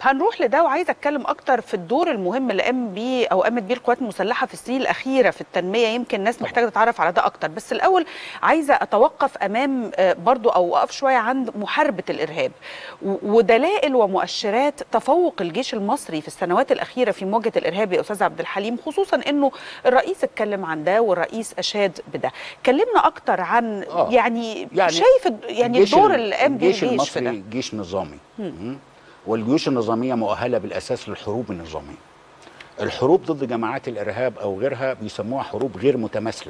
هنروح لده وعايزه اتكلم اكتر في الدور المهم اللي قام بيه او قامت بيه القوات المسلحه في السنين الاخيره في التنميه يمكن الناس محتاجه تتعرف على ده اكتر بس الاول عايزه اتوقف امام آه، برضو او اقف شويه عند محاربه الارهاب و- ودلائل ومؤشرات تفوق الجيش المصري في السنوات الاخيره في مواجهه الارهاب يا استاذ عبد الحليم خصوصا انه الرئيس اتكلم عن ده والرئيس اشاد بده كلمنا اكتر عن آه. يعني, يعني شايف الد- يعني الجيش الدور ال- اللي قام بيه الجيش الجيش في المصري ده جيش نظامي مم. والجيوش النظاميه مؤهله بالاساس للحروب النظاميه الحروب ضد جماعات الارهاب او غيرها بيسموها حروب غير متماثله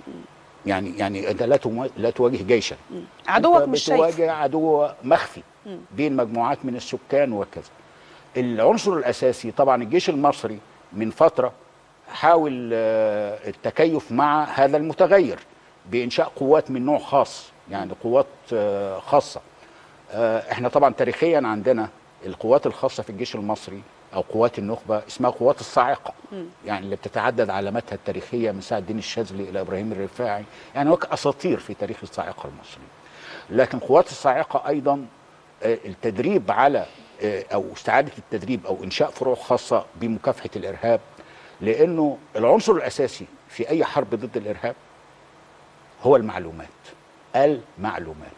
يعني يعني انت لا تمو- لا تواجه جيشا عدوك أنت مش شايف بتواجه عدو مخفي بين مجموعات من السكان وكذا العنصر الاساسي طبعا الجيش المصري من فتره حاول آه، التكيف مع هذا المتغير بانشاء قوات من نوع خاص يعني قوات آه، خاصه آه، احنا طبعا تاريخيا عندنا القوات الخاصه في الجيش المصري او قوات النخبه اسمها قوات الصاعقه يعني اللي بتتعدد علاماتها التاريخيه من سعد الدين الشاذلي الى ابراهيم الرفاعي يعني هناك اساطير في تاريخ الصاعقه المصري لكن قوات الصاعقه ايضا آه، التدريب على آه، او استعاده التدريب او انشاء فروع خاصه بمكافحه الارهاب لانه العنصر الاساسي في اي حرب ضد الارهاب هو المعلومات المعلومات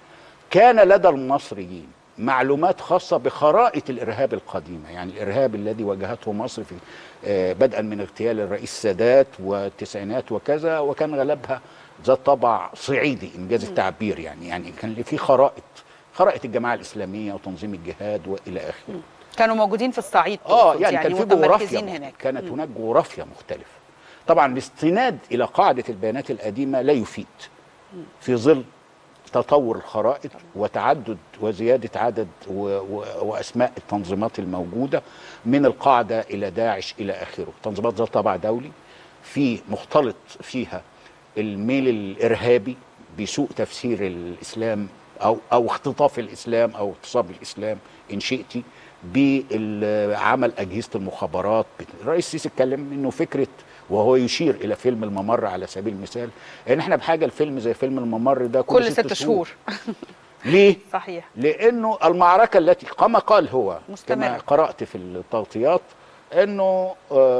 كان لدى المصريين معلومات خاصة بخرائط الإرهاب القديمة يعني الإرهاب الذي واجهته مصر في آه، بدءا من اغتيال الرئيس السادات والتسعينات وكذا وكان غالبها ذات طبع صعيدي إنجاز التعبير يعني يعني كان في خرائط خرائط الجماعة الإسلامية وتنظيم الجهاد وإلى آخره كانوا موجودين في الصعيد اه تقصد يعني, كان في جغرافيا متمركزين مخ- هناك كانت هناك جغرافيا مختلفة طبعا الاستناد الى قاعده البيانات القديمه لا يفيد في ظل تطور الخرائط وتعدد وزياده عدد و و واسماء التنظيمات الموجوده من القاعده الى داعش الى اخره تنظيمات ذات طابع دولي في مختلط فيها الميل الارهابي بسوء تفسير الاسلام او او اختطاف الاسلام او اغتصاب الاسلام ان شئتي بعمل اجهزه المخابرات الرئيس السيسي اتكلم انه فكره وهو يشير الى فيلم الممر على سبيل المثال ان احنا بحاجه لفيلم زي فيلم الممر ده كل, كل ست شهور ليه؟ صحيح لانه المعركه التي كما قال هو مستمرة. كما قرات في التغطيات انه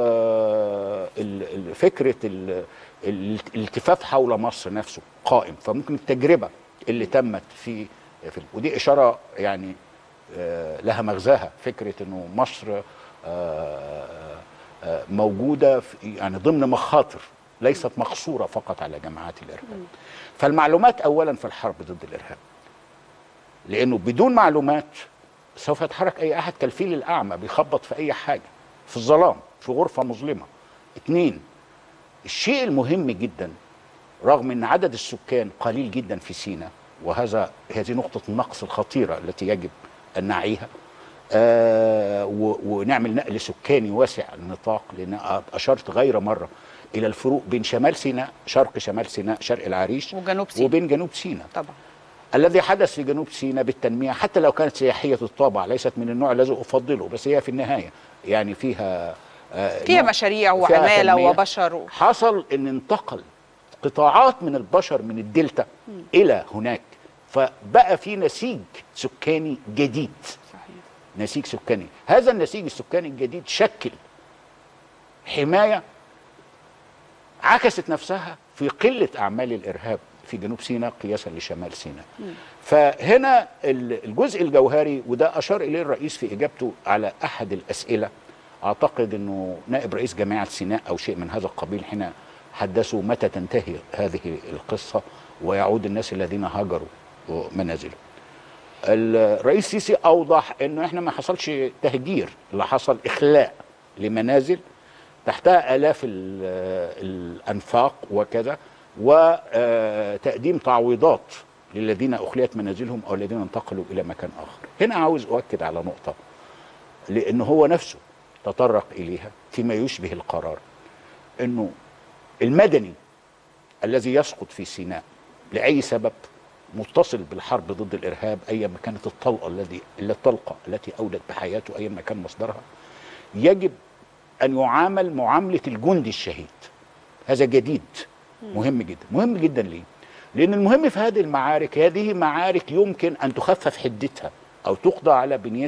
آه ال- ال- فكره ال- ال- الالتفاف حول مصر نفسه قائم فممكن التجربه اللي تمت في, في ودي اشاره يعني آه لها مغزاها فكره انه مصر آه آه موجوده في يعني ضمن مخاطر ليست مقصوره فقط على جماعات الارهاب فالمعلومات اولا في الحرب ضد الارهاب لانه بدون معلومات سوف يتحرك اي احد كالفيل الاعمى بيخبط في اي حاجه في الظلام في غرفه مظلمه اتنين الشيء المهم جدا رغم ان عدد السكان قليل جدا في سيناء وهذا هذه نقطه النقص الخطيره التي يجب ان نعيها آه و- ونعمل نقل سكاني واسع النطاق لان اشرت غير مره الى الفروق بين شمال سيناء شرق شمال سيناء شرق العريش وجنوب سيناء. وبين جنوب سيناء طبعا الذي حدث في جنوب سيناء بالتنمية حتى لو كانت سياحية الطابع ليست من النوع الذي أفضله بس هي في النهاية يعني فيها آه، فيها نوع- مشاريع فيها وعماله تنمية. وبشر و... حصل ان انتقل قطاعات من البشر من الدلتا الى هناك فبقى في نسيج سكاني جديد صحيح نسيج سكاني هذا النسيج السكاني الجديد شكل حماية عكست نفسها في قلة أعمال الإرهاب في جنوب سيناء قياسا لشمال سيناء فهنا ال- الجزء الجوهري وده أشار إليه الرئيس في إجابته على أحد الأسئلة أعتقد أنه نائب رئيس جامعة سيناء أو شيء من هذا القبيل حين حدثوا متى تنتهي هذه القصة ويعود الناس الذين هاجروا منازلهم الرئيس السيسي اوضح انه احنا ما حصلش تهجير اللي حصل اخلاء لمنازل تحتها الاف ال- الانفاق وكذا وتقديم تعويضات للذين اخليت منازلهم او الذين انتقلوا الى مكان اخر هنا عاوز اؤكد على نقطه لان هو نفسه تطرق اليها فيما يشبه القرار انه المدني الذي يسقط في سيناء لاي سبب متصل بالحرب ضد الارهاب ايا ما كانت الطلقه الذي الطلقه التي اودت بحياته ايا ما كان مصدرها يجب ان يعامل معامله الجندي الشهيد هذا جديد مهم جدا مهم جدا ليه لان المهم في هذه المعارك هذه معارك يمكن ان تخفف حدتها او تقضى على بنيتها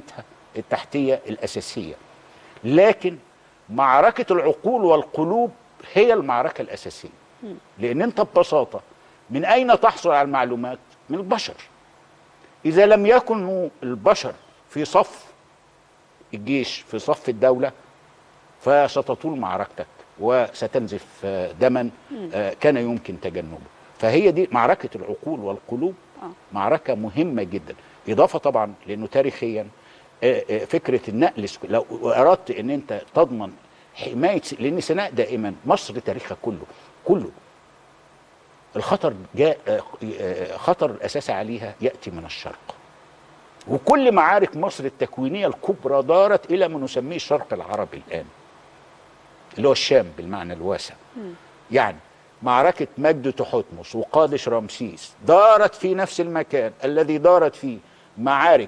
التحتيه الاساسيه لكن معركه العقول والقلوب هي المعركه الاساسيه لان انت ببساطه من اين تحصل على المعلومات من البشر اذا لم يكن البشر في صف الجيش في صف الدوله فستطول معركتك وستنزف آه، دما آه، كان يمكن تجنبه فهي دي معركه العقول والقلوب آه. معركه مهمه جدا اضافه طبعا لانه تاريخيا آه، آه، فكره النقل السك- لو اردت ان انت تضمن حمايه س- لان سيناء دائما مصر تاريخها كله كله الخطر جاء آه، آه، خطر الاساسي عليها ياتي من الشرق وكل معارك مصر التكوينيه الكبرى دارت الى ما نسميه الشرق العربي الان اللي هو الشام بالمعنى الواسع يعني معركة مجد تحتمس وقادش رمسيس دارت في نفس المكان الذي دارت فيه معارك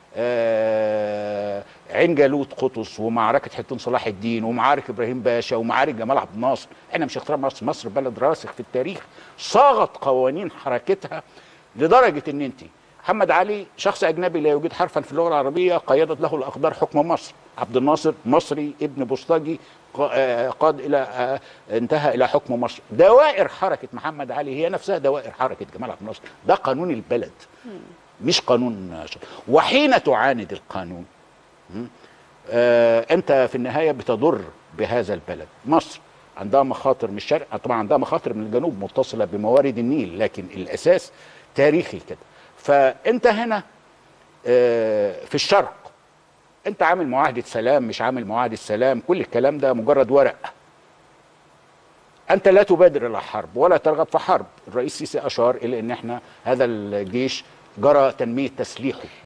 آه عين جالوت قطز ومعركة حطين صلاح الدين ومعارك إبراهيم باشا ومعارك جمال عبد الناصر احنا مش اختراع مصر مصر بلد راسخ في التاريخ صاغت قوانين حركتها لدرجة ان انت محمد علي شخص اجنبي لا يوجد حرفا في اللغه العربيه قيدت له الاقدار حكم مصر عبد الناصر مصري ابن بوسطجي ق- آه، قاد الى آه، انتهى الى حكم مصر دوائر حركه محمد علي هي نفسها دوائر حركه جمال عبد الناصر ده قانون البلد مش قانون آه، ش- وحين تعاند القانون م? آه انت في النهايه بتضر بهذا البلد مصر عندها مخاطر من الشرق طبعا عندها مخاطر من الجنوب متصله بموارد النيل لكن الاساس تاريخي كده فانت هنا آه في الشرق انت عامل معاهده سلام مش عامل معاهده سلام كل الكلام ده مجرد ورق انت لا تبادر الى حرب ولا ترغب في حرب الرئيس السيسي اشار الى ان احنا هذا الجيش جرى تنميه تسليحه